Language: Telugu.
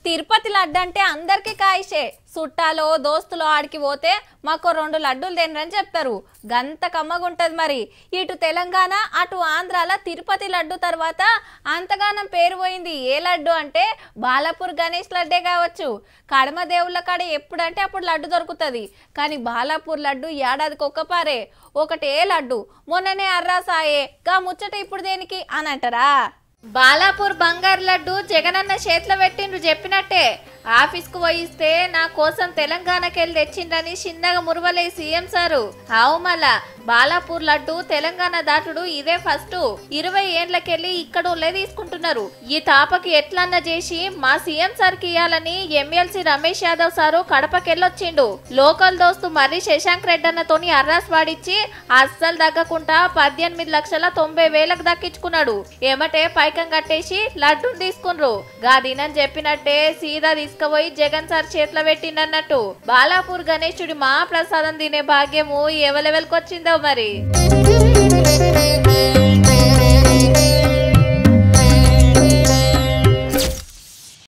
తిరుపతి లడ్డు అంటే అందరికీ కాయిషే చుట్టాలో దోస్తులో ఆడికి పోతే మాకు రెండు లడ్డూలు తినరని చెప్తారు గంత కమ్మగుంటది మరి ఇటు తెలంగాణ అటు ఆంధ్రాల తిరుపతి లడ్డు తర్వాత అంతగానం పేరు పోయింది ఏ లడ్డు అంటే బాలాపూర్ గణేష్ లడ్డే కావచ్చు కడమ దేవుళ్ళ కాడ ఎప్పుడంటే అప్పుడు లడ్డు దొరుకుతుంది కానీ బాలాపూర్ లడ్డు ఏడాదికి ఒక్కపారే ఒకటే లడ్డు మొన్ననే అర్రాసాయే గా ముచ్చట ఇప్పుడు దేనికి అని అంటారా బాలాపూర్ బంగారు లడ్డు జగనన్న చేతిలో పెట్టిండ్రు చెప్పినట్టే ఆఫీస్కు పోయిస్తే నా కోసం తెలంగాణకి వెళ్ళి తెచ్చిండ్రని చిన్నగా మురువలే సీఎం సారు ఆవు మళ్ళా బాలాపూర్ లడ్డు తెలంగాణ దాటుడు ఇదే ఫస్ట్ ఇరవై ఏండ్లకెళ్ళి ఇక్కడ ఉల్లే తీసుకుంటున్నారు ఈ తాపకి ఎట్లన్నా చేసి మా సీఎం సార్కి ఇయ్యాలని ఎమ్మెల్సీ రమేష్ యాదవ్ సారు కడపకెళ్ళొచ్చిండు లోకల్ దోస్తు మర్రి శశాంక్ రెడ్డి అన్నతోని అర్రాస్ వాడిచ్చి అస్సలు తగ్గకుండా పద్దెనిమిది లక్షల తొంభై వేలకు దక్కించుకున్నాడు ఏమటే పైకం కట్టేసి లడ్డూని తీసుకున్రు గాదినని చెప్పినట్టే సీదా తీసుకుపోయి జగన్ సార్ చేతిలో పెట్టిండన్నట్టు బాలాపూర్ గణేశుడి మా ప్రసాదం తినే భాగ్యము ఎవలెవెలకు వచ్చిందో మరి